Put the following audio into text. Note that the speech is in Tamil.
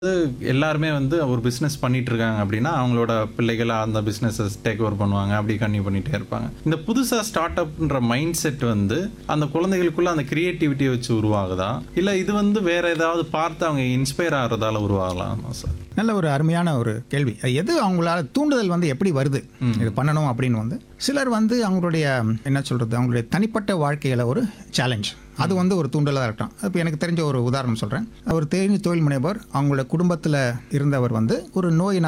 எல்லாருமே வந்து ஒரு பிஸ்னஸ் பண்ணிட்டு இருக்காங்க அப்படின்னா அவங்களோட பிள்ளைகள் அந்த பிஸ்னஸஸ் டேக் ஓவர் பண்ணுவாங்க அப்படி கன்டினியூ பண்ணிட்டே இருப்பாங்க இந்த புதுசாக ஸ்டார்ட் அப்ன்ற மைண்ட் செட் வந்து அந்த குழந்தைகளுக்குள்ள அந்த கிரியேட்டிவிட்டியை வச்சு உருவாகுதா இல்லை இது வந்து வேற ஏதாவது பார்த்து அவங்க இன்ஸ்பயர் ஆகிறதால உருவாகலாமா சார் நல்ல ஒரு அருமையான ஒரு கேள்வி அது எது அவங்களால தூண்டுதல் வந்து எப்படி வருது இது பண்ணணும் அப்படின்னு வந்து சிலர் வந்து அவங்களுடைய என்ன சொல்றது அவங்களுடைய தனிப்பட்ட வாழ்க்கையில ஒரு சேலஞ்ச் அது வந்து ஒரு தூண்டலாக இருக்கட்டும் இப்போ எனக்கு தெரிஞ்ச ஒரு உதாரணம் சொல்கிறேன் அவர் தெரிஞ்ச தொழில் முனைவர் அவங்களோட குடும்பத்தில் இருந்தவர் வந்து ஒரு நோயினால்